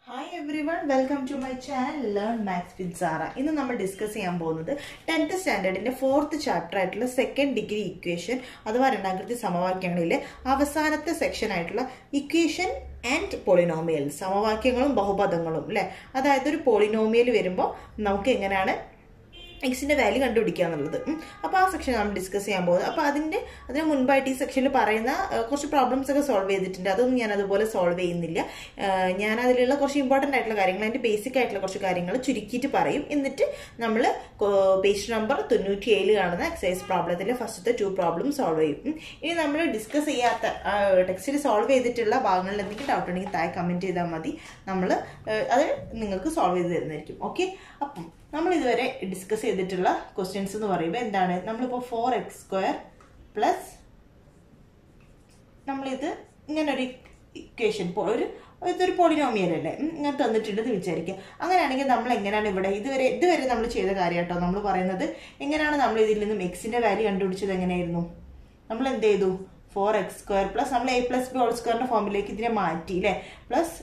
Hi everyone welcome to my channel learn maths with Sara ഇന്ന് നമ്മൾ discuss ചെയ്യാൻ പോകുന്നത് ടെൻത്ത് സ്റ്റാൻഡേർഡിന്റെ ഫോർത്ത് ചാപ്റ്റർ ആയിട്ടുള്ള സെക്കൻഡ് ഡിഗ്രി ഇക്വേഷൻ അഥവാ രണ്ടാമത്തെ സമവാക്യങ്ങളിലെ അവസാനത്തെ സെക്ഷൻ ആയിട്ടുള്ള ഇക്വേഷൻ ആൻഡ് പോളിനോമിയൽ സമവാക്യങ്ങളും ബഹുപദങ്ങളും അല്ലെ അതായത് ഒരു പോളിനോമിയൽ വരുമ്പോൾ നമുക്ക് എങ്ങനെയാണ് എക്സിന്റെ വാല്യൂ കണ്ടുപിടിക്കുക എന്നുള്ളത് അപ്പോൾ ആ സെക്ഷൻ നമ്മൾ ഡിസ്കസ് ചെയ്യാൻ പോകുന്നത് അപ്പോൾ അതിന്റെ അതിന് മുൻപായിട്ട് ഈ സെക്ഷനിൽ പറയുന്ന ആ, കുറച്ച് പ്രോബ്ലംസ് ഒക്കെ സോൾവ് ചെയ്തിട്ടുണ്ട് അതൊന്നും ഞാൻ അതുപോലെ സോൾവ് ചെയ്യുന്നില്ല ആ, ഞാൻ അതിലുള്ള കുറച്ച് ഇമ്പോർട്ടന്റ് ആയിട്ടുള്ള കാര്യങ്ങൾ അതിന്റെ ബേസിക് ആയിട്ടുള്ള കുറച്ച് കാര്യങ്ങൾ ചുരുക്കിയിട്ട് പറയും എന്നിട്ട് നമ്മൾ പേജ് നമ്പർ തൊണ്ണൂറ്റി ഏഴ് കാണുന്ന എക്സസൈസ് പ്രോബ്ലത്തിലെ ഫസ്റ്റത്തെ ടു പ്രോബ്ലം സോൾവ് ചെയ്യും ഉം. ഇനി നമ്മൾ ഡിസ്കസ് ചെയ്യാത്ത ടെക്സ്റ്റിൽ സോൾവ് ചെയ്തിട്ടുള്ള ഭാഗങ്ങളിൽ എന്തെങ്കിലും ഡൗട്ട് ഉണ്ടെങ്കിൽ താഴെ കമന്റ് ചെയ്താൽ മതി നമ്മൾ അത് നിങ്ങൾക്ക് സോൾവ് ചെയ്ത് തരുന്നതായിരിക്കും ഓക്കെ അപ്പം നമ്മൾ ഇതുവരെ ഡിസ്കസ് ചെയ്തിട്ടുള്ള ക്വസ്റ്റ്യൻസ് എന്ന് പറയുമ്പോൾ എന്താണ് നമ്മളിപ്പോൾ ഫോർ എക്സ് സ്ക്വയർ പ്ലസ് നമ്മളിത് ഇങ്ങനെ ഒരു ഇക്വേഷൻ ഒരു ഇതൊരു പോളിനോമിയൽ അല്ലേ ഉം, ഇങ്ങനെ തന്നിട്ടുണ്ടെന്ന് വിചാരിക്കുക അങ്ങനെയാണെങ്കിൽ നമ്മൾ എങ്ങനെയാണ് ഇവിടെ ഇതുവരെ ഇതുവരെ നമ്മൾ ചെയ്ത കാര്യം കേട്ടോ നമ്മൾ പറയുന്നത് എങ്ങനെയാണ് നമ്മൾ ഇതിൽ നിന്നും എക്സിന്റെ വാല്യൂ കണ്ടുപിടിച്ചത് എങ്ങനെയായിരുന്നു നമ്മൾ എന്ത് ചെയ്തു ഫോർ എക്സ് സ്ക്വയർ പ്ലസ് നമ്മൾ എ പ്ലസ് ബി ഹോൾ സ്ക്വയറിന്റെ ഫോമിലേക്ക് ഇതിനെ മാറ്റി അല്ലേ പ്ലസ്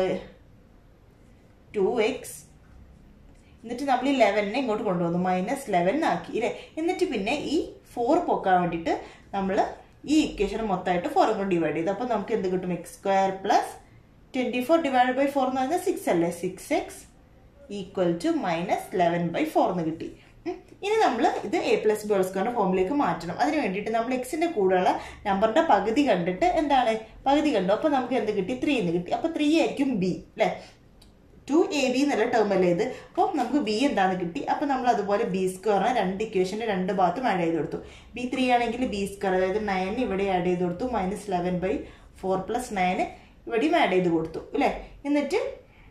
ടു എക്സ് എന്നിട്ട് നമ്മൾ ഈ ലെവലിനെ ഇങ്ങോട്ട് കൊണ്ടുവന്നു മൈനസ് ലെവൻ ആക്കി അല്ലേ എന്നിട്ട് പിന്നെ ഈ ഫോർ പൊക്കാൻ വേണ്ടിയിട്ട് നമ്മൾ ഈ ഇക്വേഷൻ മൊത്തമായിട്ട് ഫോറും കൊണ്ട് ഡിവൈഡ് ചെയ്തു അപ്പോൾ നമുക്ക് എന്ത് കിട്ടും x square plus twenty four divide by four എന്ന് പറയുന്നത് സിക്സ് അല്ലേ six x equal to minus eleven by four എന്ന് കിട്ടി ഉം. ഇനി നമ്മൾ ഇത് എ പ്ലസ് ബി സ്ക്വയറിന്റെ ഫോമിലേക്ക് മാറ്റണം അതിന് വേണ്ടിയിട്ട് നമ്മൾ എക്സിന്റെ കൂടെയുള്ള നമ്പറിന്റെ പകുതി കണ്ടിട്ട് എന്താണ് പകുതി കണ്ടു അപ്പൊ നമുക്ക് എന്ത് കിട്ടി ത്രീ എന്ന് കിട്ടി അപ്പൊ ത്രീ ആയിരിക്കും ബി അല്ലെ ടു എ ബി എന്നുള്ള ടേം അല്ലേ ഇത് അപ്പോൾ നമുക്ക് ബി എന്താന്ന് കിട്ടി അപ്പോൾ നമ്മൾ അതുപോലെ ബി സ്ക്വയറിന് രണ്ട് ഇക്വേഷൻ്റെ രണ്ട് ഭാഗത്തും ആഡ് ചെയ്ത് കൊടുത്തു ബി ത്രീ ആണെങ്കിൽ ബി സ്ക്വയർ അതായത് നയൻ ഇവിടെ ആഡ് ചെയ്ത് കൊടുത്തു minus eleven by four plus nine ഇവിടെയും ആഡ് ചെയ്ത് കൊടുത്തു അല്ലേ എന്നിട്ട്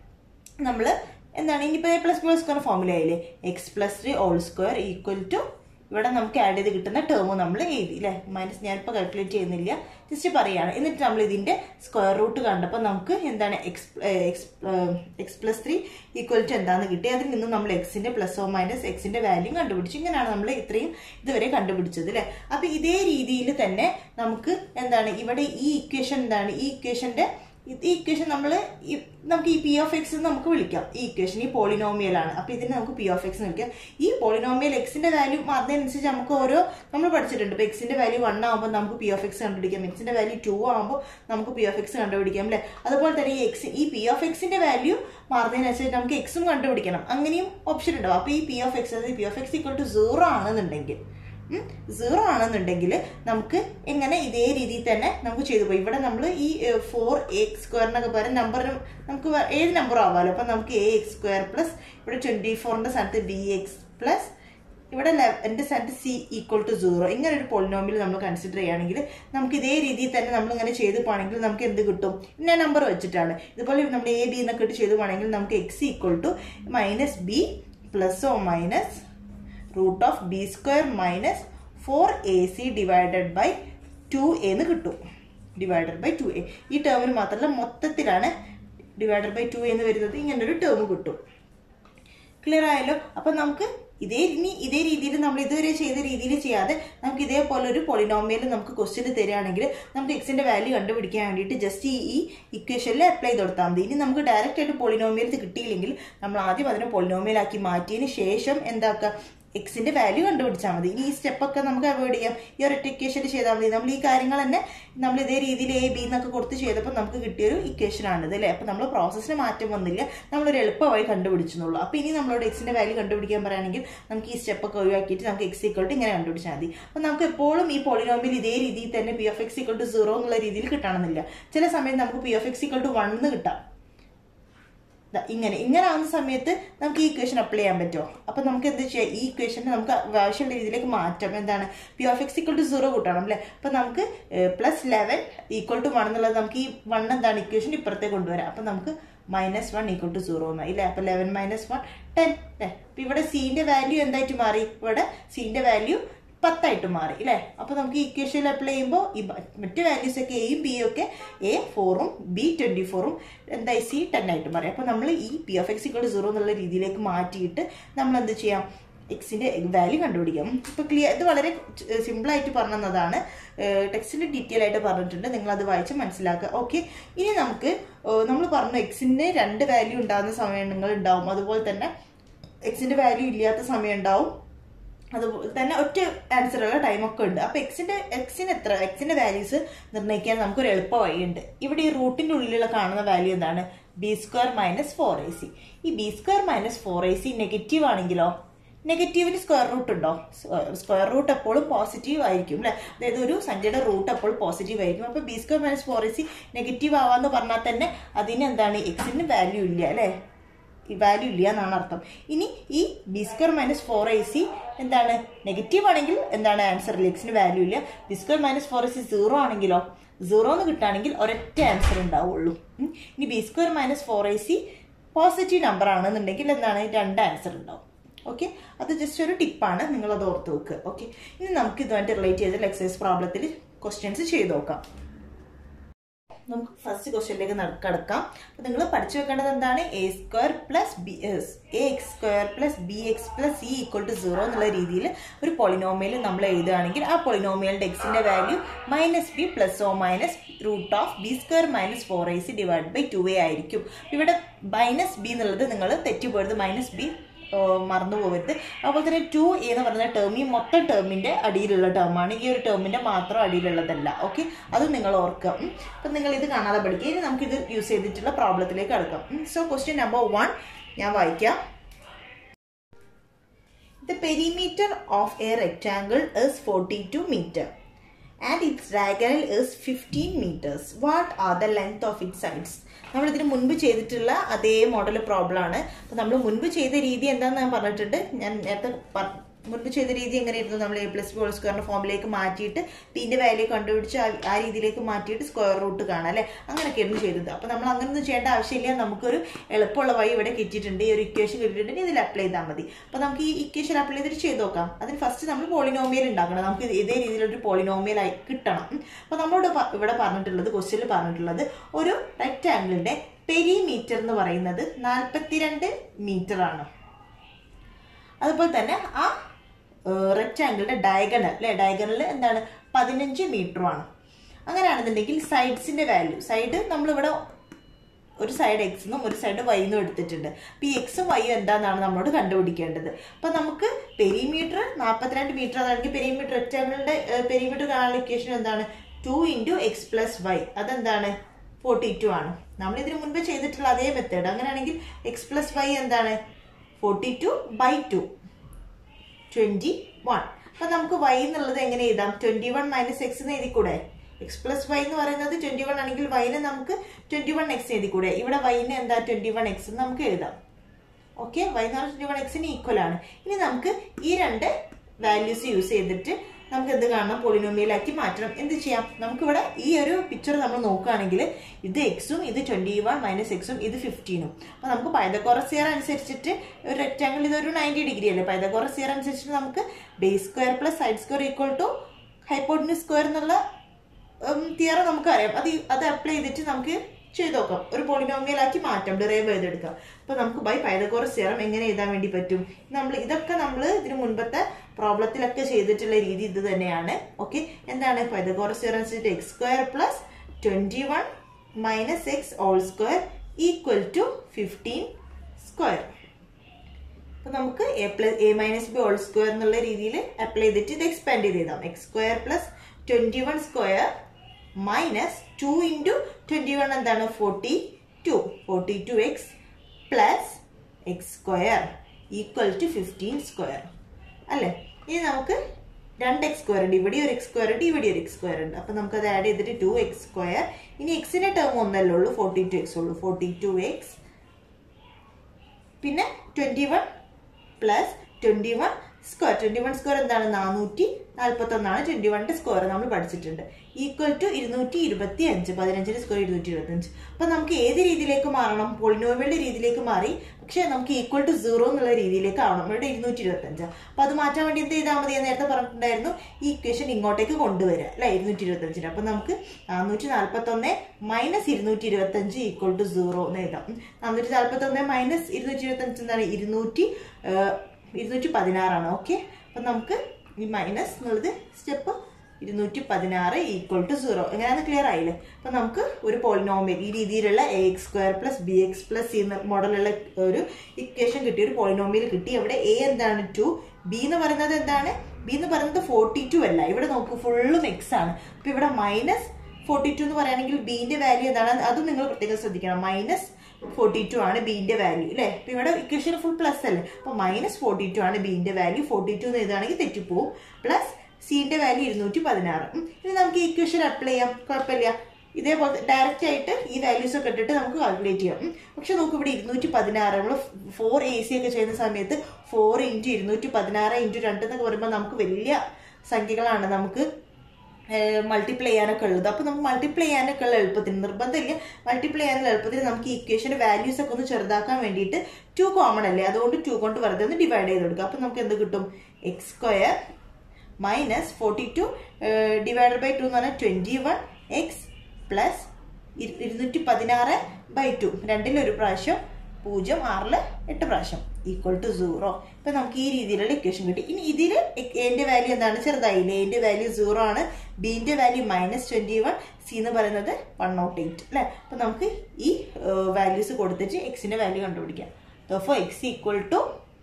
നമ്മൾ എന്താണ് ഇനിയിപ്പോൾ a plus b square formula ആയില്ലേ x plus three whole square equal to ഇവിടെ നമുക്ക് ആഡ് ചെയ്ത് കിട്ടുന്ന ടേം നമ്മൾ എഴുതി അല്ലേ മൈനസ് ഞാനിപ്പോൾ കാൽക്കുലേറ്റ് ചെയ്യുന്നില്ല ജസ്റ്റ് പറയാണ് എന്നിട്ട് നമ്മൾ ഇതിന്റെ സ്ക്വയർ റൂട്ട് കണ്ടപ്പോൾ നമുക്ക് എന്താണ് x x x plus three equal to എന്താന്ന് കിട്ടി അതിൽ നിന്ന് നമ്മൾ എക്സിന്റെ പ്ലസ് ഓ മൈനസ് എക്സിന്റെ വാല്യൂ കണ്ടുപിടിച്ചു ഇങ്ങനെയാണ് നമ്മൾ ഇത്രയും ഇതുവരെ കണ്ടുപിടിച്ചത് അല്ലേ അപ്പൊ ഇതേ രീതിയിൽ തന്നെ നമുക്ക് എന്താണ് ഇവിടെ ഈ ഇക്വേഷൻ എന്താണ് ഈ ഇക്വേഷന്റെ ഈ ഇക്വേഷൻ നമ്മൾ നമുക്ക് ഈ പി ഓഫ് എക്സ് നമുക്ക് വിളിക്കാം ഈ ഇക്വേഷൻ ഈ പോളിനോമിയൽ ആണ് അപ്പൊ ഇതിനെ നമുക്ക് പി ഓഫ് എക്സ് എന്ന് വിളിക്കാം ഈ പോളിനോമിയൽ എക്സിന്റെ വാല്യൂ മാറുന്നതിനനുസരിച്ച് നമുക്ക് ഓരോ നമ്മൾ പഠിച്ചിട്ടുണ്ട് ഇപ്പൊ എക്സിന്റെ വാല്യൂ വൺ ആകുമ്പോൾ നമുക്ക് പി ഓഫ് എക്സ് കണ്ടുപിടിക്കാം എക്സിന്റെ വാല്യൂ ടു ആകുമ്പോൾ നമുക്ക് പി ഓഫ് എക്സ് കണ്ടുപിടിക്കാം അല്ലെ അതുപോലെ തന്നെ ഈ എക്സ് ഈ പി ഓഫ് എക്സിന്റെ വാല്യൂ മാറുന്നതിനനുസരിച്ച് നമുക്ക് എക്സും കണ്ടുപിടിക്കണം അങ്ങനെയും ഓപ്ഷൻ ഉണ്ടാവും അപ്പൊ ഈ പി ഓഫ് എക്സ് അതായത് p of x equal to zero ആണെന്നുണ്ടെങ്കിൽ സീറോ ആണെന്നുണ്ടെങ്കിൽ നമുക്ക് എങ്ങനെ ഇതേ രീതിയിൽ തന്നെ നമുക്ക് ചെയ്തു പോയി ഇവിടെ നമ്മൾ ഈ ഫോർ എക്സ് സ്ക്വയറിനൊക്കെ പകരം നമ്പറിനും നമുക്ക് വേ- ഏത് നമ്പറും ആവാമല്ലോ അപ്പം നമുക്ക് എ എക്സ് സ്ക്വയർ പ്ലസ് ഇവിടെ ട്വൻറ്റി ഫോറിൻ്റെ സ്ഥാനത്ത് ബി എക്സ് പ്ലസ് ഇവിടെ എൻ്റെ സ്ഥാനത്ത് സി ഈക്വൽ ടു സീറോ ഇങ്ങനെ ഒരു പോളിനോമിൽ നമ്മൾ കൺസിഡർ ചെയ്യുകയാണെങ്കിൽ നമുക്ക് ഇതേ രീതിയിൽ തന്നെ നമ്മൾ ഇങ്ങനെ ചെയ്ത് പോകണമെങ്കിൽ നമുക്ക് എന്ത് കിട്ടും ഇന്ന നമ്പർ വെച്ചിട്ടാണ് ഇതുപോലെ നമ്മൾ എ ബി എന്നൊക്കെ ഇട്ട് ചെയ്ത് പോകണമെങ്കിൽ നമുക്ക് x equal to minus b plus or minus root of b square minus four a c divided by two എന്ന് കിട്ടും ഡിവൈഡഡ് ബൈ ടു എ ഈ ടേമിന് മാത്രമല്ല മൊത്തത്തിലാണ് ഡിവൈഡഡ് ബൈ ടു എന്ന് വരുന്നത് ഇങ്ങനെ ഒരു ടേം കിട്ടും ക്ലിയർ ആയല്ലോ അപ്പൊ നമുക്ക് ഇതേ ഇനി ഇതേ രീതിയിൽ നമ്മൾ ഇതുവരെ ചെയ്ത രീതിയിൽ ചെയ്യാതെ നമുക്ക് ഇതേപോലെ ഒരു പൊളിനോമിയൽ നമുക്ക് ക്വസ്റ്റ്യൻ തരികയാണെങ്കിൽ നമുക്ക് എക്സിന്റെ വാല്യൂ കണ്ടുപിടിക്കാൻ വേണ്ടിയിട്ട് ജസ്റ്റ് ഈ ഈ ഇക്വേഷനിൽ അപ്ലൈ ചെയ്ത് കൊടുത്താൽ മതി ഇനി നമുക്ക് ഡയറക്റ്റ് ആയിട്ട് പൊളിനോമിയൽ കിട്ടിയില്ലെങ്കിൽ നമ്മൾ ആദ്യം അതിനെ പൊളിനോമിയൽ ആക്കി മാറ്റിയതിന് ശേഷം എന്താക്കുക എക്സിന്റെ വാല്യൂ കണ്ടുപിടിച്ചാൽ മതി ഇനി ഈ സ്റ്റെപ്പൊക്കെ നമുക്ക് അവോയ്ഡ് ചെയ്യാം ഈ ഒരു ഇക്വേഷനിൽ ചെയ്താൽ മതി നമ്മൾ ഈ കാര്യങ്ങൾ തന്നെ നമ്മൾ ഇതേ രീതിയിൽ എ ബി എന്നൊക്കെ കൊടുത്ത് ചെയ്തപ്പോൾ നമുക്ക് കിട്ടിയൊരു ഇക്വേഷൻ ആണിത് അല്ലേ അപ്പൊ നമ്മൾ പ്രോസസ്സിന് മാറ്റം വന്നില്ല നമ്മളൊരു എളുപ്പമായി കണ്ടുപിടിച്ചെന്നുള്ളൂ അപ്പൊ ഇനി നമ്മളോട് എക്സിന്റെ വാല്യൂ കണ്ടുപിടിക്കാൻ പറയുകയാണെങ്കിൽ നമുക്ക് ഈ സ്റ്റെപ്പൊക്കെ ഒഴിവാക്കിയിട്ട് നമുക്ക് എക്സ് ഈക്വൾ ടു ഇങ്ങനെ കണ്ടുപിടിച്ചാൽ മതി അപ്പൊ നമുക്ക് എപ്പോഴും ഈ പോളിനോമിൽ ഇതേ രീതിയിൽ തന്നെ p of x equal to zero എന്നുള്ള രീതിയിൽ കിട്ടണമെന്നില്ല ചില സമയത്ത് നമുക്ക് p of x equal to one എന്ന് കിട്ടാം ദാ ഇങ്ങനെ ഇങ്ങനെ ആവുന്ന സമയത്ത് നമുക്ക് ഈ ഇക്വേഷൻ അപ്ലൈ ചെയ്യാൻ പറ്റുമോ അപ്പൊ നമുക്ക് എന്ത് ചെയ്യാം ഈ ഇക്വേഷനെ നമുക്ക് ആവശ്യമുള്ള രീതിയിലേക്ക് മാറ്റാം എന്താണ് p of x equal to zero കൂട്ടണം അല്ലേ അപ്പൊ നമുക്ക് plus eleven equal to one എന്നുള്ളത് നമുക്ക് ഈ വൺ എന്താണ് ഇക്വേഷൻ ഇപ്പുറത്തേക്ക് കൊണ്ടുവരാം അപ്പൊ നമുക്ക് minus one equal to zero എന്നായി ഇല്ലേ അപ്പൊ ലെവൻ മൈനസ് വൺ ടെൻ അല്ലേ അപ്പൊ ഇവിടെ സീന്റെ വാല്യൂ എന്തായിട്ട് മാറി ഇവിടെ സീന്റെ വാല്യൂ പത്തായിട്ട് മാറി അല്ലേ അപ്പൊ നമുക്ക് ഈ ഇക്വേഷനിൽ അപ്ലൈ ചെയ്യുമ്പോൾ ഈ മ- മറ്റ് വാല്യൂസ് ഒക്കെ എയും ബിയും ഒക്കെ എ ഫോറും ബി ട്വന്റി ഫോറും എന്തായി സി ടെൻ ആയിട്ട് മാറി അപ്പൊ നമ്മൾ ഈ p of x equal zero എന്നുള്ള രീതിയിലേക്ക് മാറ്റിയിട്ട് നമ്മൾ എന്ത് ചെയ്യാം എക്സിന്റെ വാല്യൂ കണ്ടുപിടിക്കാം ഇപ്പൊ ക്ലിയർ ഇത് വളരെ സിമ്പിൾ ആയിട്ട് പറഞ്ഞതാണ് ടെക്സ്റ്റിൽ ഡീറ്റെയിൽ ആയിട്ട് പറഞ്ഞിട്ടുണ്ട് നിങ്ങൾ അത് വായിച്ച് മനസ്സിലാക്കുക ഓക്കെ ഇനി നമുക്ക് നമ്മൾ പറഞ്ഞു എക്സിന് രണ്ട് വാല്യൂ ഉണ്ടാകുന്ന സമയങ്ങൾ ഉണ്ടാവും അതുപോലെ തന്നെ എക്സിന്റെ വാല്യൂ ഇല്ലാത്ത സമയം ഉണ്ടാവും അതുപോലെ തന്നെ ഒറ്റ ആൻസറുള്ള ടൈമൊക്കെ ഉണ്ട് അപ്പൊ എക്സിന്റെ എക്സിന് എത്ര എക്സിന്റെ വാല്യൂസ് നിർണ്ണയിക്കാൻ നമുക്കൊരു എളുപ്പ വഴിയുണ്ട് ഇവിടെ ഈ റൂട്ടിന്റെ ഉള്ളിലുള്ള കാണുന്ന വാല്യൂ എന്താണ് b square minus four a c ഈ b square minus four a c negative ആണെങ്കിലോ നെഗറ്റീവിന് സ്ക്വയർ റൂട്ട് ഉണ്ടോ സ്ക്വയർ റൂട്ട് എപ്പോഴും പോസിറ്റീവ് ആയിരിക്കും അല്ലെ അതായത് ഒരു സംഖ്യയുടെ റൂട്ട് എപ്പോഴും പോസിറ്റീവ് ആയിരിക്കും അപ്പൊ b square minus four a c negative ആവാന്ന് പറഞ്ഞാൽ തന്നെ അതിന് എന്താണ് എക്സിന് വാല്യൂ ഇല്ല അല്ലെ വാല്യൂ ഇല്ല എന്നാണ് അർത്ഥം ഇനി ഈ b square minus four a c എന്താണ് നെഗറ്റീവ് ആണെങ്കിൽ എന്താണ് ആൻസർ എക്സിന് വാല്യൂ ഇല്ല b square minus four a c zero ആണെങ്കിലോ സീറോ എന്ന് കിട്ടുകയാണെങ്കിൽ ഒരൊറ്റ ആൻസർ ഉണ്ടാവുള്ളൂ ഉം. ഇനി b square minus four a c positive number ആണെന്നുണ്ടെങ്കിൽ എന്താണ് രണ്ട് ആൻസർ ഉണ്ടാവും ഓക്കെ അത് ജസ്റ്റ് ഒരു ടിപ്പാണ് നിങ്ങൾ അത് ഓർത്ത് വെക്കുക ഓക്കെ ഇനി നമുക്ക് ഇതുമായിട്ട് റിലേറ്റ് ചെയ്ത എക്സസൈസ് പ്രോബ്ലത്തിൽ ക്വസ്റ്റ്യൻസ് ചെയ്ത് നോക്കാം നമുക്ക് ഫസ്റ്റ് ക്വസ്റ്റ്യനിലേക്ക് കടക്കാം അപ്പൊ നിങ്ങൾ പഠിച്ചു വെക്കേണ്ടത് എന്താണ് a square plus b a x square plus b x plus c equal to zero എന്നുള്ള രീതിയിൽ ഒരു പൊളിനോമിയൽ നമ്മൾ എഴുതുകയാണെങ്കിൽ ആ പൊളിനോമിയലിന്റെ എക്സിന്റെ value minus b plus or minus root of b square minus four a c divide by two a ആയിരിക്കും ഇവിടെ മൈനസ് ബി എന്നുള്ളത് നിങ്ങൾ തെറ്റിപ്പോയത് മൈനസ് ബി മറന്നു പോകരുത് അതുപോലെ തന്നെ ടു എന്ന് പറയുന്ന ടേം ഈ മൊത്തം ടേമിന്റെ അടിയിലുള്ള ടേമാണ് ഈ ഒരു ടേമിന്റെ മാത്രം അടിയിലുള്ളതല്ല ഓക്കെ അത് നിങ്ങൾ ഓർക്കുക ഉം. അപ്പം നിങ്ങൾ ഇത് കാണാതെ പഠിക്കുക ഇനി നമുക്ക് ഇത് യൂസ് ചെയ്തിട്ടുള്ള പ്രോബ്ലത്തിലേക്ക് അടുക്കാം സോ ക്വസ്റ്റ്യൻ നമ്പർ വൺ ഞാൻ വായിക്കാം The perimeter of a rectangle is 42 meter and its diagonal is 15 meters. What are the length of its sides? നമ്മൾ ഇതിന് മുൻപ് ചെയ്തിട്ടുള്ള അതേ മോഡൽ പ്രോബ്ലം ആണ് അപ്പൊ നമ്മൾ മുൻപ് ചെയ്ത രീതി എന്താണെന്ന് ഞാൻ പറഞ്ഞിട്ടുണ്ട് ഞാൻ നേരത്തെ പ- മുൻപ് ചെയ്ത രീതി എങ്ങനെയായിരുന്നു നമ്മൾ എ പ്ലസ് ബി ഹോൾ സ്ക്വയറിന്റെ ഫോമിലേക്ക് മാറ്റിയിട്ട് പിന്റെ വാല്യൂ കണ്ടുപിടിച്ച് ആ- ആ രീതിയിലേക്ക് മാറ്റിയിട്ട് സ്ക്വയർ റൂട്ട് കാണാം അല്ലെ അങ്ങനെയൊക്കെയായിരുന്നു ചെയ്തത് അപ്പൊ നമ്മൾ അങ്ങനെയൊന്നും ചെയ്യേണ്ട ആവശ്യമില്ല നമുക്കൊരു എളുപ്പമുള്ള വഴി ഇവിടെ കിട്ടിയിട്ടുണ്ട് ഈ ഒരു ഇക്വേഷൻ കിട്ടിയിട്ടുണ്ടെങ്കിൽ ഇതിൽ അപ്ലൈ ചെയ്താൽ മതി അപ്പൊ നമുക്ക് ഈ ഇക്വേഷൻ അപ്ലൈ ചെയ്തിട്ട് ചെയ്ത് നോക്കാം അതിന് ഫസ്റ്റ് നമ്മൾ പോളിനോമിയൽ ഉണ്ടാക്കണം നമുക്ക് ഇത് ഇതേ രീതിയിലൊരു പോളിനോമിയൽ ആയി കിട്ടണം ഉം. അപ്പൊ നമ്മളോട് പ- ഇവിടെ പറഞ്ഞിട്ടുള്ളത് ക്വസ്റ്റ്യനിൽ പറഞ്ഞിട്ടുള്ളത് ഒരു റെക്ടാംഗിളിന്റെ പെരിമീറ്റർ എന്ന് പറയുന്നത് നാൽപ്പത്തിരണ്ട് മീറ്റർ ആണ് അതുപോലെ തന്നെ ആ റെക്റ്റാങ്കിളുടെ ഡയഗണൽ അല്ലെ ഡയഗണൽ എന്താണ് പതിനഞ്ച് മീറ്ററുമാണ് അങ്ങനെയാണെന്നുണ്ടെങ്കിൽ സൈഡ്സിന്റെ വാല്യൂ സൈഡ് നമ്മളിവിടെ ഒരു സൈഡ് എക്സ് എന്നും ഒരു സൈഡ് വൈ എന്നും എടുത്തിട്ടുണ്ട് അപ്പൊ ഈ എക്സും വൈയും എന്താണെന്നാണ് നമ്മളോട് കണ്ടുപിടിക്കേണ്ടത് അപ്പൊ നമുക്ക് പെരിമീറ്റർ നാൽപ്പത്തിരണ്ട് മീറ്റർ അതാണെങ്കിൽ പെരിമീറ്റർ റെക്റ്റാങ്കിളിന്റെ പെരിമീറ്റർ കാണാനുള്ള ഇക്വേഷൻ എന്താണ് two into x plus y അതെന്താണ് ഫോർട്ടി ടു ആണ് നമ്മൾ ഇതിനു മുൻപ് ചെയ്തിട്ടുള്ള അതേ മെത്തേഡ് അങ്ങനെയാണെങ്കിൽ എക്സ് പ്ലസ് വൈ എന്താണ് forty two by two twenty one അപ്പൊ നമുക്ക് വൈ എന്നുള്ളത് എങ്ങനെ എഴുതാം ട്വന്റി വൺ മൈനസ് എക്സ് എന്ന് എഴുതിക്കൂടെ എക്സ് പ്ലസ് വൈ എന്ന് പറയുന്നത് ട്വന്റി വൺ ആണെങ്കിൽ വൈനെ നമുക്ക് ട്വന്റി വൺ എക്സ് എഴുതിക്കൂടെ ഇവിടെ വൈനെ എന്താ ട്വന്റി വൺ എക്സ് എന്ന് നമുക്ക് എഴുതാം ഓക്കെ വൈ എന്ന് പറഞ്ഞാൽ ട്വന്റി വൺ എക്സിന് ഈക്വൽ ആണ് ഇനി നമുക്ക് ഈ രണ്ട് വാല്യൂസ് യൂസ് ചെയ്തിട്ട് നമുക്ക് എന്ത് കാണണം പോളിനോമിയലാക്കി മാറ്റണം എന്ത് ചെയ്യാം നമുക്കിവിടെ ഈ ഒരു പിക്ചർ നമ്മൾ നോക്കുകയാണെങ്കിൽ ഇത് എക്സും ഇത് ട്വന്റി വൺ മൈനസ് എക്സും ഇത് ഫിഫ്റ്റീനും അപ്പൊ നമുക്ക് പൈതക്കോറസ് ഇയർ അനുസരിച്ചിട്ട് ഒരു റെക്ടാങ്കിൾ ഇതൊരു നയൻറ്റി ഡിഗ്രി അല്ലേ പൈതക്കോറസ് ഇയർ അനുസരിച്ചിട്ട് നമുക്ക് base square plus side square equal to hypotenuse square എന്നുള്ള തിയറം നമുക്കറിയാം അത് ഈ- അത് അപ്ലൈ ചെയ്തിട്ട് നമുക്ക് ചെയ്ത് നോക്കാം ഒരു പോളിനോമിയലാക്കി മാറ്റാം ഡിറൈവ് ചെയ്തെടുക്കാം അപ്പൊ നമുക്ക് ബൈ പൈതകോറസ് തിയറം എങ്ങനെ എഴുതാൻ വേണ്ടി പറ്റും നമ്മൾ ഇതൊക്കെ നമ്മൾ ഇതിന് മുൻപത്തെ പ്രോബ്ലത്തിലൊക്കെ ചെയ്തിട്ടുള്ള രീതി ഇത് തന്നെയാണ് ഓക്കെ എന്താണ് പൈതകോറസ് തിയറം വെച്ചിട്ട് x square plus twenty one minus x whole square equal to fifteen square അപ്പൊ നമുക്ക് a plus a minus b whole square എന്നുള്ള രീതിയിൽ അപ്ലൈ ചെയ്തിട്ട് ഇത് എക്സ്പാൻഡ് ചെയ്ത് എഴുതാം x square plus twenty one square minus two into twenty one എന്താണ് forty two forty two x plus x square equal to fifteen square അല്ലേ ഇനി നമുക്ക് രണ്ട് എക്സ് സ്ക്വയർ ഉണ്ട് ഇവിടെ ഒരു എക്സ് സ്ക്വയർ ഉണ്ട് ഇവിടെ ഒരു എക്സ് സ്ക്വയർ ഉണ്ട് അപ്പൊ നമുക്ക് അത് ആഡ് ചെയ്തിട്ട് ടു എക്സ് സ്ക്വയർ ഇനി എക്സിന്റെ ടേം ഒന്നല്ലേ ഉള്ളൂ ഫോർട്ടി ടു എക്സ് ഉള്ളൂ ഫോർട്ടി ടു എക്സ് പിന്നെ twenty one plus twenty one square twenty one square എന്താണ് നാനൂറ്റി നാൽപ്പത്തി ഒന്നാണ് ട്വന്റി വണ്ണിന്റെ സ്ക്വയർ നമ്മൾ പഠിച്ചിട്ടുണ്ട് ഈക്വൽ ടു ഇരുന്നൂറ്റി ഇരുപത്തി അഞ്ച് പതിനഞ്ചിന്റെ സ്ക്വയർ ഇരുന്നൂറ്റി ഇരുപത്തി അഞ്ച് അപ്പൊ നമുക്ക് ഏത് രീതിയിലേക്ക് മാറണം പോളിനോമിയലിന്റെ രീതിയിലേക്ക് മാറി പക്ഷെ നമുക്ക് ഈക്വൽ ടു സീറോ എന്നുള്ള രീതിയിലേക്ക് ആവണം ഇവിടെ ഇരുന്നൂറ്റി ഇരുപത്തി അഞ്ച് അപ്പൊ അത് മാറ്റാൻ വേണ്ടി എന്ത് ചെയ്താൽ മതി ഞാൻ നേരത്തെ പറഞ്ഞിട്ടുണ്ടായിരുന്നു ഈ ഇക്വേഷൻ ഇങ്ങോട്ടേക്ക് കൊണ്ടുവരിക അല്ലെ ഇരുന്നൂറ്റി ഇരുപത്തി അഞ്ചിന് അപ്പൊ നമുക്ക് നാനൂറ്റി നാൽപ്പത്തി ഒന്ന് മൈനസ് ഇരുന്നൂറ്റി ഇരുപത്തി അഞ്ച് ഈക്വൽ ടു സീറോ എന്ന് എഴുതാം നാനൂറ്റി നാൽപ്പത്തി ഒന്ന് മൈനസ് ഇരുന്നൂറ്റി ഇരുപത്തി അഞ്ച് എന്താണ് ഇരുന്നൂറ്റി ഇരുന്നൂറ്റി പതിനാറാണ് ഓക്കെ അപ്പം നമുക്ക് ഈ മൈനസ് എന്നുള്ളത് സ്റ്റെപ്പ് ഇരുന്നൂറ്റി പതിനാറ് ഈക്വൽ ടു സീറോ എങ്ങനെയാണെന്ന് ക്ലിയർ ആയില്ലേ അപ്പം നമുക്ക് ഒരു പോളിനോമിയൽ ഈ രീതിയിലുള്ള a x square plus b x plus c എന്ന മോഡലുള്ള ഒരു ഇക്വേഷൻ കിട്ടി ഒരു പോളിനോമിയൽ കിട്ടി അവിടെ എ എന്താണ് ടു ബി എന്ന് പറയുന്നത് എന്താണ് ബി എന്ന് പറയുന്നത് ഫോർട്ടി ടു അല്ല ഇവിടെ നോക്കൂ ഫുള്ളും എക്സ് ആണ് അപ്പം ഇവിടെ മൈനസ് ഫോർട്ടി ടു എന്ന് പറയുകയാണെങ്കിൽ ബിന്റെ വാല്യൂ എന്താണ് അതും നിങ്ങൾ പ്രത്യേകം ശ്രദ്ധിക്കണം മൈനസ് ഫോർട്ടി ടു ആണ് ബിന്റെ വാല്യൂ അല്ലേ അപ്പൊ ഇവിടെ ഇക്വേഷൻ ഫുൾ പ്ലസ് അല്ലേ അപ്പൊ മൈനസ് ഫോർട്ടി ടു ആണ് ബിന്റെ വാല്യൂ ഫോർട്ടി ടു എന്ന് എഴുതുകയാണെങ്കിൽ തെറ്റിപ്പോവും പ്ലസ് സിന്റെ വാല്യൂ ഇരുന്നൂറ്റി പതിനാറ് ഇനി നമുക്ക് ഈ ഇക്വേഷൻ അപ്ലൈ ചെയ്യാം കുഴപ്പമില്ല ഇതേപോലെ ഡയറക്റ്റ് ആയിട്ട് ഈ വാല്യൂസ് ഒക്കെ ഇട്ടിട്ട് നമുക്ക് കാൽക്കുലേറ്റ് ചെയ്യാം ഉം. പക്ഷെ നമുക്ക് ഇവിടെ ഇരുന്നൂറ്റി പതിനാറ് നമ്മൾ ഫോർ എ സി ഒക്കെ ചെയ്യുന്ന സമയത്ത് ഫോർ ഇൻറ്റു ഇരുന്നൂറ്റി പതിനാറ് ഇൻറ്റു രണ്ട് എന്നൊക്കെ പറയുമ്പോൾ നമുക്ക് വലിയ സംഖ്യകളാണ് നമുക്ക് മൾട്ടിപ്ലൈ ചെയ്യാനൊക്കെ ഉള്ളത് അപ്പോൾ നമുക്ക് മൾട്ടിപ്ലൈ ചെയ്യാനൊക്കെ ഉള്ള എളുപ്പത്തിന് നിർബന്ധമില്ല മൾട്ടിപ്ലൈ ചെയ്യാനുള്ള എളുപ്പത്തിന് നമുക്ക് ഈ ഇക്വേഷൻ്റെ വാല്യൂസ് ഒക്കെ ഒന്ന് ചെറുതാക്കാൻ വേണ്ടിയിട്ട് ടു കോമൺ അല്ലേ അതുകൊണ്ട് ടു കൊണ്ട് വെറുതെ ഒന്ന് ഡിവൈഡ് ചെയ്ത് കൊടുക്കുക അപ്പോൾ നമുക്ക് എന്ത് കിട്ടും x square minus forty two divided by two എന്ന് പറഞ്ഞാൽ ട്വൻറ്റി വൺ എക്സ് പ്ലസ് ഇരുന്നൂറ്റി പതിനാറ് ബൈ ടു രണ്ടിലൊരു പ്രാവശ്യം പൂജ്യം ആറില് എട്ട് പ്രാവശ്യം ഈക്വൽ ടു സീറോ ഇപ്പം നമുക്ക് ഈ രീതിയിലുള്ള ഇക്വേഷൻ കിട്ടി ഇനി ഇതിൽ എൻ്റെ വാല്യൂ എന്താണ് ചെറുതായില്ലേ എൻ്റെ വാല്യൂ സീറോ ആണ് ബിൻ്റെ value minus twenty one c എന്ന് പറയുന്നത് വൺ നോട്ട് എയ്റ്റ് അല്ലേ അപ്പം നമുക്ക് ഈ വാല്യൂസ് കൊടുത്തിട്ട് എക്സിൻ്റെ വാല്യൂ കണ്ടുപിടിക്കാം അപ്പോൾ x equal to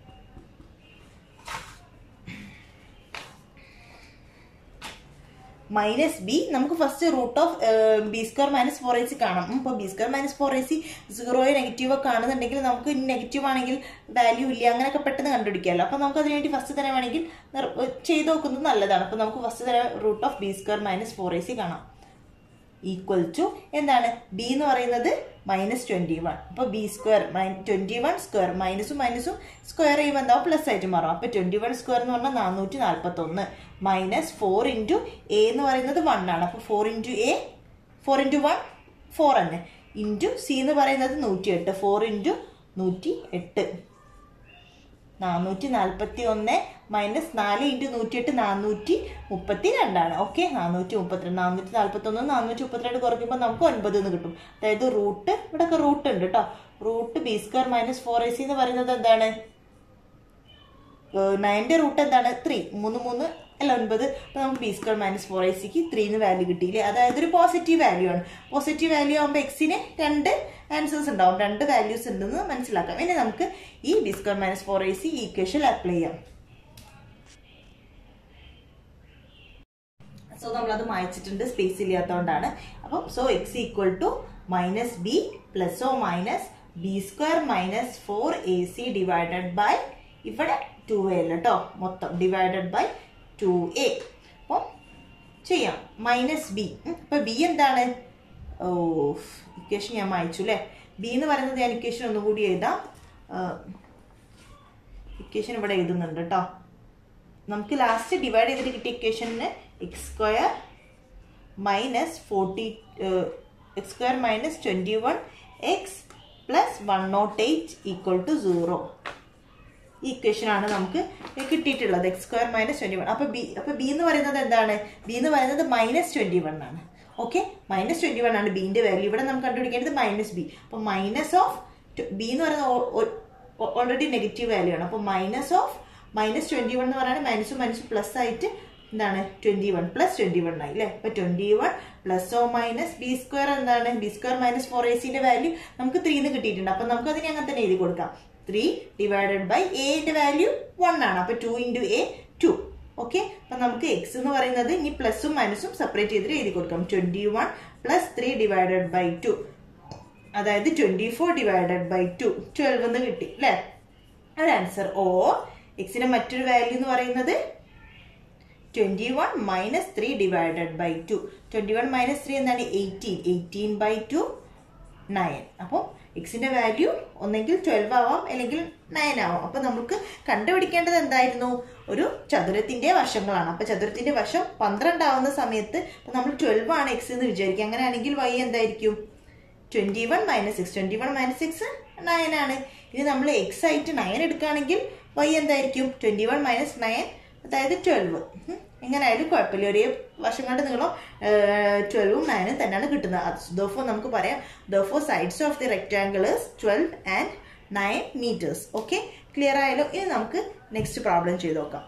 minus b നമുക്ക് first root of b square minus four a c കാണാം ഇപ്പോൾ b square minus four a c സീറോയോ നെഗറ്റീവ് ഒക്കെ കാണുന്നുണ്ടെങ്കിൽ നമുക്ക് നെഗറ്റീവ് ആണെങ്കിൽ വാല്യൂ ഇല്ല അങ്ങനെയൊക്കെ പെട്ടെന്ന് കണ്ടുപിടിക്കാമല്ലോ അപ്പോൾ നമുക്ക് അതിനുവേണ്ടി ഫസ്റ്റ് തന്നെ വേണമെങ്കിൽ നിർ- ചെയ്ത് നോക്കുന്നത് നല്ലതാണ് അപ്പോൾ നമുക്ക് ഫസ്റ്റ് തന്നെ root of b square minus four a c കാണാം ഈക്വൽ ടു എന്താണ് ബി എന്ന് പറയുന്നത് മൈനസ് ട്വന്റി വൺ അപ്പോൾ b square twenty one square മൈനസും മൈനസും സ്ക്വയർ ചെയ്യുമ്പോൾ എന്താവും പ്ലസ് ആയിട്ട് മാറും അപ്പോൾ ട്വന്റി വൺ സ്ക്വയർ എന്ന് പറഞ്ഞാൽ നാനൂറ്റി നാൽപ്പത്തി ഒന്ന് മൈനസ് ഫോർ ഇൻറ്റു എ എന്ന് പറയുന്നത് വൺ ആണ് അപ്പോൾ four into a four into one four തന്നെ ഇൻറ്റു സി എന്ന് പറയുന്നത് നൂറ്റി എട്ട് ഫോർ ഇൻറ്റു നൂറ്റി എട്ട് നാനൂറ്റി നാൽപ്പത്തി ഒന്ന് മൈനസ് നാല് ഇൻറ്റു നൂറ്റി എട്ട് നാനൂറ്റി മുപ്പത്തി രണ്ടാണ് ഓക്കെ നാനൂറ്റി മുപ്പത്തിരണ്ട് നാനൂറ്റി നാൽപ്പത്തി ഒന്ന് നാനൂറ്റി മുപ്പത്തിരണ്ട് കുറയ്ക്കുമ്പോൾ നമുക്ക് ഒൻപത് എന്ന് കിട്ടും അതായത് റൂട്ട് ഇവിടെയൊക്കെ റൂട്ട് ഉണ്ട് കേട്ടോ root b square minus four a c എന്ന് പറയുന്നത് എന്താണ് നയൻ്റെ റൂട്ട് എന്താണ് ത്രീ മൂന്ന് മൂന്ന് അല്ല ഒൻപത് അപ്പോൾ നമുക്ക് b square minus four a സിക്ക് ത്രീന്ന് വാല്യൂ കിട്ടിയില്ലേ അതായത് ഒരു പോസിറ്റീവ് വാല്യൂ ആണ് പോസിറ്റീവ് വാല്യൂ ആകുമ്പോൾ എക്സിന് രണ്ട് ആൻസേഴ്സ് ഉണ്ടാവും രണ്ട് വാല്യൂസ് ഉണ്ടെന്ന് മനസ്സിലാക്കാം ഇനി നമുക്ക് ഈ b square minus four a c equation apply ചെയ്യാം സോ നമ്മളത് മായച്ചിട്ടുണ്ട് സ്പേസ് ഇല്ലാത്തതുകൊണ്ടാണ് അപ്പം so x equal to minus b plus or minus b square minus four a c divided by ഇവിടെ ടു എ അല്ല കേട്ടോ മൊത്തം ഡിവൈഡഡ് ബൈ ടു എ അപ്പം ചെയ്യാം മൈനസ് ബി ഇപ്പം ബി എന്താണ് ഓ ഇക്വേഷൻ ഞാൻ വായിച്ചു അല്ലേ ബി എന്ന് പറയുന്നത് ഞാൻ ഇക്വേഷൻ ഒന്നും കൂടി എഴുതാം ഇക്വേഷൻ ഇവിടെ എഴുതുന്നുണ്ട് കേട്ടോ നമുക്ക് ലാസ്റ്റ് ഡിവൈഡ് ചെയ്തിട്ട് കിട്ടിയ ഇക്വേഷന് x square minus forty x square minus twenty one x plus one nought eight equal to zero ഈ ഇക്വേഷൻ ആണ് നമുക്ക് കിട്ടിയിട്ടുള്ളത് x square minus twenty one അപ്പോൾ ബി അപ്പോൾ ബി എന്ന് പറയുന്നത് എന്താണ് ബി എന്ന് പറയുന്നത് മൈനസ് ട്വൻറ്റി വൺ ആണ് ഓക്കെ മൈനസ് ട്വൻറ്റി വൺ ആണ് ബീൻ്റെ വാല്യൂ ഇവിടെ നമുക്ക് കണ്ടുപിടിക്കേണ്ടത് മൈനസ് ബി അപ്പോൾ മൈനസ് ഓഫ് ബി എന്ന് പറയുന്നത് ഓൾറെഡി നെഗറ്റീവ് വാല്യൂ ആണ് അപ്പോൾ minus of minus twenty one എന്ന് പറയുന്നത് മൈനസും മൈനസും പ്ലസ് ആയിട്ട് എന്താണ് twenty one plus twenty one ആയി അല്ലേ അപ്പോൾ twenty one plus or minus b square എന്താണ് b square minus four a സിൻ്റെ വാല്യൂ നമുക്ക് ത്രീന്ന് കിട്ടിയിട്ടുണ്ട് അപ്പോൾ നമുക്ക് അതിനെ അങ്ങനെ തന്നെ എഴുതി കൊടുക്കാം ത്രീ ഡിവൈഡഡ് ബൈ എന്റെ വാല്യൂ വൺ ആണ് അപ്പോൾ two into a two okay അപ്പം നമുക്ക് എക്സ് എന്ന് പറയുന്നത് ഇനി പ്ലസും മൈനസും സെപ്പറേറ്റ് ചെയ്തിട്ട് എഴുതി കൊടുക്കാം twenty one plus three divided by two അതായത് twenty four divided by two twelve എന്ന് കിട്ടി അല്ലേ ഒരു ആൻസർ ഓ എക്സിന്റെ മറ്റൊരു വാല്യൂ എന്ന് പറയുന്നത് twenty one minus three divided by two twenty one minus three എന്താണ് eighteen eighteen by two nine അപ്പം എക്സിന്റെ വാല്യൂ ഒന്നെങ്കിൽ ട്വൽവ് ആവാം അല്ലെങ്കിൽ നയൻ ആവാം അപ്പൊ നമുക്ക് കണ്ടുപിടിക്കേണ്ടത് എന്തായിരുന്നു ഒരു ചതുരത്തിന്റെ വശങ്ങളാണ് അപ്പൊ ചതുരത്തിന്റെ വശം പന്ത്രണ്ട് ആവുന്ന സമയത്ത് ഇപ്പൊ നമ്മൾ ട്വൽവ് ആണ് എക്സ് എന്ന് വിചാരിക്കുക അങ്ങനെയാണെങ്കിൽ വൈ എന്തായിരിക്കും twenty one minus six twenty one minus six nine ആണ് ഇനി നമ്മൾ എക്സ് ആയിട്ട് നയൻ എടുക്കുകയാണെങ്കിൽ വൈ എന്തായിരിക്കും ട്വന്റി വൺ മൈനസ് നയൻ അതായത് ട്വൽവ് എങ്ങനെയായാലും കുഴപ്പമില്ല ഒരേ വശങ്ങളുടെ നീളം ട്വൽവും നയനും തന്നെയാണ് കിട്ടുന്നത് ദോഫോ നമുക്ക് പറയാം the four sides of the rectangle twelve and nine metres okay clear ആയാലോ ഇനി നമുക്ക് നെക്സ്റ്റ് പ്രോബ്ലം ചെയ്ത് നോക്കാം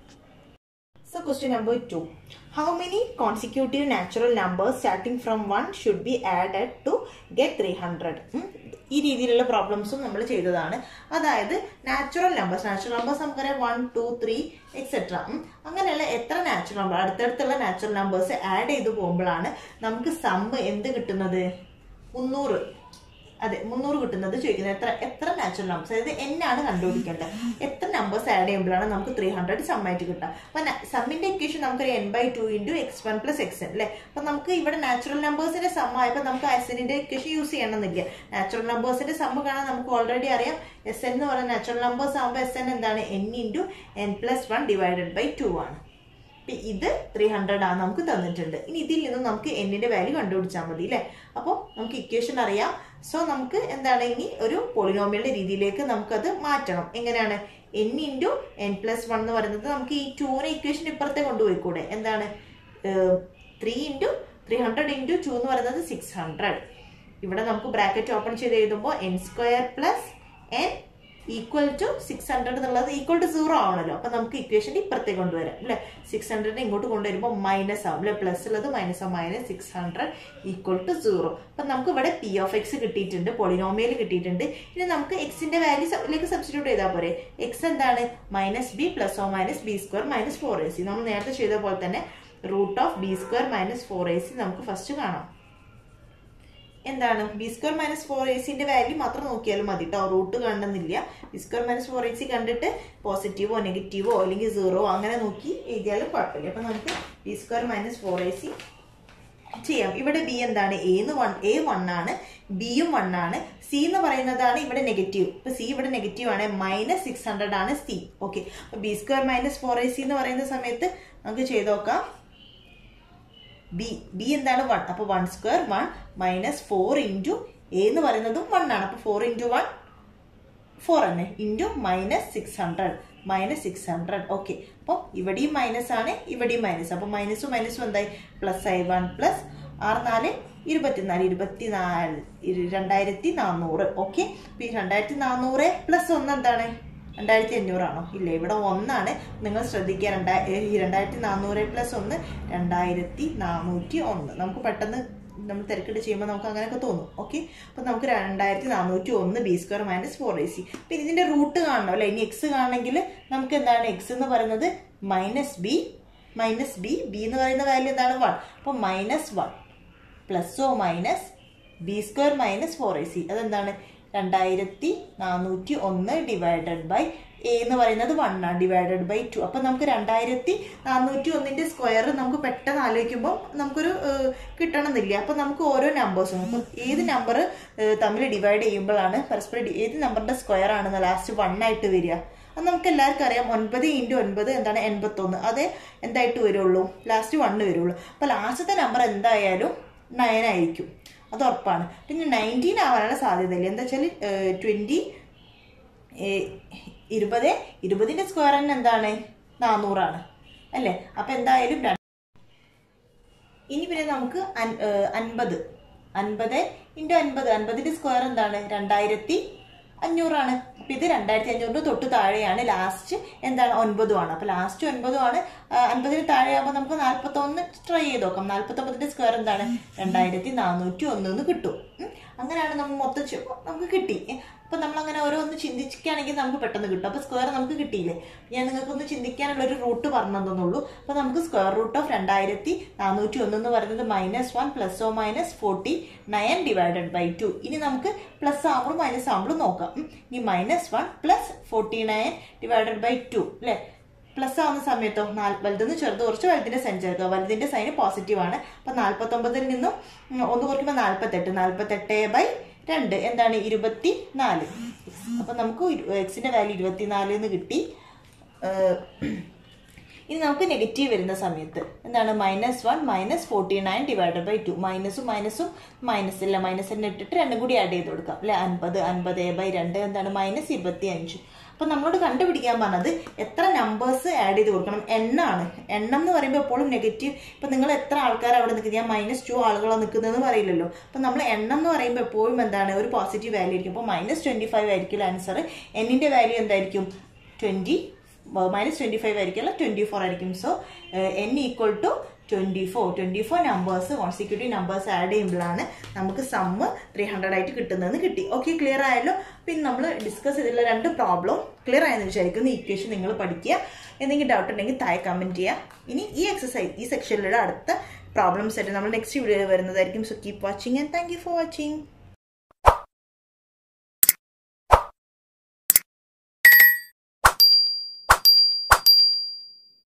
So question number two. How many consecutive natural numbers starting from 1 should be added to get 300? ഉം. ഈ രീതിയിലുള്ള പ്രോബ്ലംസും നമ്മൾ ചെയ്തതാണ് അതായത് നാച്ചുറൽ നമ്പേഴ്സ് നാച്ചുറൽ നമ്പേഴ്സ് നമുക്കറിയാം വൺ ടു ത്രീ എക്സെട്ര അങ്ങനെയുള്ള എത്ര നാച്ചുറൽ നമ്പർ അടുത്തടുത്തുള്ള നാച്ചുറൽ നമ്പേഴ്സ് ആഡ് ചെയ്ത് പോകുമ്പോഴാണ് നമുക്ക് സമ്മ് എന്ത് കിട്ടുന്നത് മുന്നൂറ് അതെ മുന്നൂറ് കിട്ടുന്നത് ചോദിക്കുന്നത് എത്ര എത്ര നാച്ചുറൽ നമ്പേഴ്സ് അതായത് എന്നാണ് കണ്ടുപിടിക്കേണ്ടത് എത്ര നമ്പേഴ്സ് ആഡ് ചെയ്യുമ്പോഴാണ് നമുക്ക് ത്രീ ഹൺഡ്രഡ് സമ്മായിട്ട് കിട്ടുക അപ്പൊ സമ്മിന്റെ ഇക്വേഷൻ നമുക്കൊരു n by two into x one plus x n അല്ലേ അപ്പൊ നമുക്ക് ഇവിടെ നാച്ചുറൽ നമ്പേഴ്സിന്റെ സം ആയപ്പോൾ നമുക്ക് എസ് എന്നിന്റെ ഇക്വേഷൻ യൂസ് ചെയ്യണമെന്നില്ല നാച്ചുറൽ നമ്പേഴ്സിന്റെ സമ്മ് കാണാൻ നമുക്ക് ഓൾറെഡി അറിയാം എസ് എൻ എന്ന് പറയുന്ന നാച്ചുറൽ നമ്പേഴ്സ് ആകുമ്പോൾ എസ് എൻ എന്താണ് n into n plus one divided by two ആണ് ഇപ്പൊ ഇത് ത്രീ ഹൺഡ്രഡ് ആണ് നമുക്ക് തന്നിട്ടുണ്ട് ഇനി ഇതിൽ നിന്ന് നമുക്ക് എന്നിന്റെ വാല്യൂ കണ്ടുപിടിച്ചാൽ മതി അല്ലേ അപ്പോൾ നമുക്ക് ഇക്വേഷൻ അറിയാം സോ നമുക്ക് എന്താണ് ഇനി ഒരു പോളിനോമിയലിന്റെ രീതിയിലേക്ക് നമുക്കത് മാറ്റണം എങ്ങനെയാണ് n into n plus one എന്ന് പറയുന്നത് നമുക്ക് ഈ ടൂനെ ഇക്വേഷൻ ഇപ്പുറത്തെ കൊണ്ടുപോയിക്കൂടെ എന്താണ് three into three hundred into two എന്ന് പറയുന്നത് സിക്സ് ഹൺഡ്രഡ് ഇവിടെ നമുക്ക് ബ്രാക്കറ്റ് ഓപ്പൺ ചെയ്ത് എഴുതുമ്പോൾ n square plus n equal to six hundred എന്നുള്ളത് ഈക്വൽ ടു സീറോ ആവണല്ലോ അപ്പൊ നമുക്ക് ഇക്വേഷൻ ഇപ്പുറത്തേക്ക് കൊണ്ടുവരാം അല്ലെ സിക്സ് ഹൺഡ്രഡ് ഇങ്ങോട്ട് കൊണ്ടുവരുമ്പോൾ മൈനസ് ആവും അല്ലെ പ്ലസ് ഉള്ളത് മൈനസ് ആവും minus six hundred equal to zero അപ്പൊ നമുക്ക് ഇവിടെ പി ഓഫ് എക്സ് കിട്ടിയിട്ടുണ്ട് പോളിനോമിയൽ കിട്ടിയിട്ടുണ്ട് ഇനി നമുക്ക് എക്സിന്റെ വാല്യൂലേക്ക് സബ്സ്റ്റിറ്റ്യൂട്ട് ചെയ്താൽ പോരെ എക്സ് എന്താണ് minus b plus or minus b square minus four a c നമ്മൾ നേരത്തെ ചെയ്ത പോലെ തന്നെ root of b square minus four a c നമുക്ക് ഫസ്റ്റ് കാണാം എന്താണ് b square minus four a സിന്റെ വാല്യൂ മാത്രം നോക്കിയാലും മതി കേട്ടോ റൂട്ട് കാണണമെന്നില്ല b square minus four a c കണ്ടിട്ട് പോസിറ്റീവോ നെഗറ്റീവോ അല്ലെങ്കിൽ സീറോ അങ്ങനെ നോക്കി എഴുതിയാലും കുഴപ്പമില്ല അപ്പൊ നമുക്ക് b square minus four a c ചെയ്യാം ഇവിടെ ബി എന്താണ് എന്ന് വൺ എ വൺ ആണ് ബിയും വൺ ആണ് സി എന്ന് പറയുന്നതാണ് ഇവിടെ നെഗറ്റീവ് ഇപ്പൊ സി ഇവിടെ നെഗറ്റീവ് ആണ് മൈനസ് സിക്സ് ഹൺഡ്രഡ് ആണ് സി ഓക്കെ അപ്പൊ b square minus four a c എന്ന് പറയുന്ന സമയത്ത് നമുക്ക് ചെയ്ത് നോക്കാം ബി ബി എന്താണ് വൺ അപ്പൊ one square one minus four into a എന്ന് പറയുന്നതും വൺ ആണ് അപ്പൊ ഫോർ ഇൻറ്റു വൺ ഫോർ തന്നെ into minus six hundred minus six hundred okay അപ്പോൾ ഇവിടെയും മൈനസ് ആണ് ഇവിടെയും മൈനസ് അപ്പോൾ മൈനസും മൈനസും എന്തായി പ്ലസ് ആയി വൺ പ്ലസ് ആറ് നാല് ഇരുപത്തിനാല് ഇരുപത്തിനാല് രണ്ടായിരത്തി നാനൂറ് ഓക്കെ അപ്പോൾ ഈ രണ്ടായിരത്തി നാനൂറ് പ്ലസ് ഒന്ന് എന്താണ് രണ്ടായിരത്തി അഞ്ഞൂറാണോ ഇല്ല ഇവിടെ ഒന്നാണ് നിങ്ങൾ ശ്രദ്ധിക്കുക രണ്ടാ ഈ രണ്ടായിരത്തി നാനൂറ് പ്ലസ് ഒന്ന് രണ്ടായിരത്തി നാനൂറ്റി ഒന്ന് നമുക്ക് പെട്ടെന്ന് നമ്മൾ തിരക്കിട്ട് ചെയ്യുമ്പോൾ നമുക്ക് അങ്ങനെയൊക്കെ തോന്നും ഓക്കെ അപ്പം നമുക്ക് രണ്ടായിരത്തി നാനൂറ്റി ഒന്ന് b square minus four a c പിന്നെ ഇതിന്റെ റൂട്ട് കാണണം അല്ലെ ഇനി എക്സ് കാണണമെങ്കിൽ നമുക്ക് എന്താണ് എക്സ് എന്ന് പറയുന്നത് minus b minus b b എന്ന് പറയുന്ന വാല്യൂ എന്താണ് വൺ അപ്പോൾ minus one plus or minus b square minus four a c അതെന്താണ് രണ്ടായിരത്തി നാനൂറ്റി ഒന്ന് ഡിവൈഡഡ് ബൈ എ എന്ന് പറയുന്നത് വൺ ആണ് ഡിവൈഡഡ് ബൈ ടു അപ്പൊ നമുക്ക് രണ്ടായിരത്തി നാനൂറ്റി ഒന്നിന്റെ സ്ക്വയർ നമുക്ക് പെട്ടെന്ന് ആലോചിക്കുമ്പോൾ നമുക്കൊരു ഏഹ്, കിട്ടണമെന്നില്ല അപ്പൊ നമുക്ക് ഓരോ നമ്പേഴ്സും അപ്പൊ ഏത് നമ്പർ തമ്മിൽ ഡിവൈഡ് ചെയ്യുമ്പോഴാണ് പരസ്പരം ഡി- ഏത് നമ്പറിന്റെ സ്ക്വയർ ആണ് ലാസ്റ്റ് വൺ ആയിട്ട് വരിക അത് നമുക്ക് എല്ലാവർക്കും അറിയാം ഒൻപത് ഇൻറ്റു ഒൻപത് എന്താണ് എൺപത്തൊന്ന് അത് എന്തായിട്ട് വരുള്ളൂ ലാസ്റ്റ് വണ്ണ് വരുള്ളൂ അപ്പൊ ലാസ്റ്റത്തെ നമ്പർ എന്തായാലും നയൻ ആയിരിക്കും അത് ഉറപ്പാണ് പിന്നെ നയൻറ്റീൻ ആവാനുള്ള സാധ്യതയില്ല എന്താ വെച്ചാൽ ട്വൻറ്റി ഇരുപത് ഇരുപതിന്റെ സ്ക്വയർ തന്നെ എന്താണ് നാനൂറാണ് അല്ലേ അപ്പൊ എന്തായാലും രണ്ട് ഇനി പിന്നെ നമുക്ക് അൻ- ഏഹ് അൻപത് അൻപത് ഇൻറ്റു അൻപത് അൻപതിന്റെ സ്ക്വയർ എന്താണ് രണ്ടായിരത്തി അഞ്ഞൂറാണ് അപ്പൊ ഇത് രണ്ടായിരത്തി അഞ്ഞൂറിന് തൊട്ട് താഴെയാണ് ലാസ്റ്റ് എന്താണ് ഒൻപതും ആണ് അപ്പൊ ലാസ്റ്റ് ഒൻപതും ആണ് ആ, അൻപതിന് താഴെയാകുമ്പോൾ നമുക്ക് നാല്പത്തി ഒന്ന് ട്രൈ ചെയ്ത് നോക്കാം നാല്പത്തി ഒമ്പതിന്റെ സ്ക്വയർ എന്താണ് രണ്ടായിരത്തി നാനൂറ്റി ഒന്ന് കിട്ടും ഉം. അങ്ങനെയാണ് നമ്മൾ മൊത്തം ചെയ്യുമ്പോൾ നമുക്ക് കിട്ടി അപ്പൊ നമ്മൾ അങ്ങനെ ഓരോന്ന് ചിന്തിക്കുകയാണെങ്കിൽ നമുക്ക് പെട്ടെന്ന് കിട്ടും അപ്പൊ സ്ക്വയർ നമുക്ക് കിട്ടിയില്ലേ ഞാൻ നിങ്ങൾക്ക് ഒന്ന് ചിന്തിക്കാനുള്ള ഒരു റൂട്ട് പറഞ്ഞു തന്നുള്ളൂ അപ്പൊ നമുക്ക് സ്ക്വയർ റൂട്ട് ഓഫ് രണ്ടായിരത്തി നാനൂറ്റി ഒന്ന് എന്ന് പറയുന്നത് minus one plus or minus forty nine divided by two ഇനി നമുക്ക് പ്ലസ് ആവുമ്പോഴും മൈനസ് ആവുമ്പോഴും നോക്കാം ഉം. ഇനി minus one plus forty nine divided by two അല്ലെ പ്ലസ് ആവുന്ന സമയത്തോ നാല് വലുതെന്ന് ചെറുത് കുറച്ച് വലുതിന്റെ സൈൻ ചേർക്കുക വലുതിന്റെ സൈന് പോസിറ്റീവ് ആണ് അപ്പൊ നാല്പത്തി ഒമ്പതിൽ നിന്നും ഉം, ഒന്ന് കുറയ്ക്കുമ്പോൾ നാല്പത്തെട്ട് നാല്പത്തെട്ട് ബൈ രണ്ട് എന്താണ് ഇരുപത്തി നാല് അപ്പൊ നമുക്ക് എക്സിന്റെ വാല്യൂ ഇരുപത്തിനാല് എന്ന് കിട്ടി ഏഹ്, ഇനി നമുക്ക് നെഗറ്റീവ് വരുന്ന സമയത്ത് എന്താണ് minus one minus forty nine divided by two മൈനസും മൈനസും മൈനസ് ഇല്ല മൈനസ് തന്നെ ഇട്ടിട്ട് രണ്ടും കൂടി ആഡ് ചെയ്ത് കൊടുക്കാം അല്ലെ അൻപത് അൻപത് ബൈ രണ്ട് എന്താണ് മൈനസ് ഇരുപത്തി അഞ്ച് അപ്പം നമ്മളോട് കണ്ടുപിടിക്കാൻ പറഞ്ഞത് എത്ര നമ്പേഴ്സ് ആഡ് ചെയ്ത് കൊടുക്കണം എണ്ണാണ് എണ്ണം എന്ന് പറയുമ്പോൾ എപ്പോഴും നെഗറ്റീവ് ഇപ്പം നിങ്ങൾ എത്ര ആൾക്കാർ അവിടെ നിൽക്കുന്നത് ഞാൻ മൈനസ് ടു ആളുകളാണ് നിൽക്കുന്നതെന്ന് പറയില്ലല്ലോ അപ്പം നമ്മൾ എണ്ണം എന്ന് പറയുമ്പോൾ എപ്പോഴും എന്താണ് ഒരു പോസിറ്റീവ് വാല്യൂ ആയിരിക്കും അപ്പോൾ മൈനസ് ട്വൻറ്റി ഫൈവ് ആയിരിക്കും ആൻസർ എന്നിൻ്റെ വാല്യൂ എന്തായിരിക്കും ട്വൻറ്റി മൈനസ് ട്വൻറ്റി ഫൈവ് ആയിരിക്കും അല്ല ട്വൻറ്റി ഫോർ ആയിരിക്കും so n equal to twenty four twenty four numbers consecutive numbers add ചെയ്യുമ്പോഴാണ് നമുക്ക് സമ്മ് ത്രീ ഹൺഡ്രഡ് ആയിട്ട് കിട്ടുന്നതെന്ന് കിട്ടി ഓക്കെ ക്ലിയർ ആയല്ലോ പിന്നെ നമ്മൾ ഡിസ്കസ് ചെയ്തിട്ടുള്ള രണ്ട് പ്രോബ്ലം ക്ലിയർ ആയെന്ന് വിചാരിക്കുന്നു ഇക്വേഷൻ നിങ്ങൾ പഠിക്കുക എന്തെങ്കിലും ഡൗട്ട് ഉണ്ടെങ്കിൽ താഴെ കമൻറ്റ് ചെയ്യുക ഇനി ഈ എക്സസൈസ് ഈ സെക്ഷനിലുള്ള അടുത്ത പ്രോബ്ലംസ് ആയിട്ട് നമ്മൾ നെക്സ്റ്റ് വീഡിയോയിൽ വരുന്നതായിരിക്കും so keep watching and thank you for watching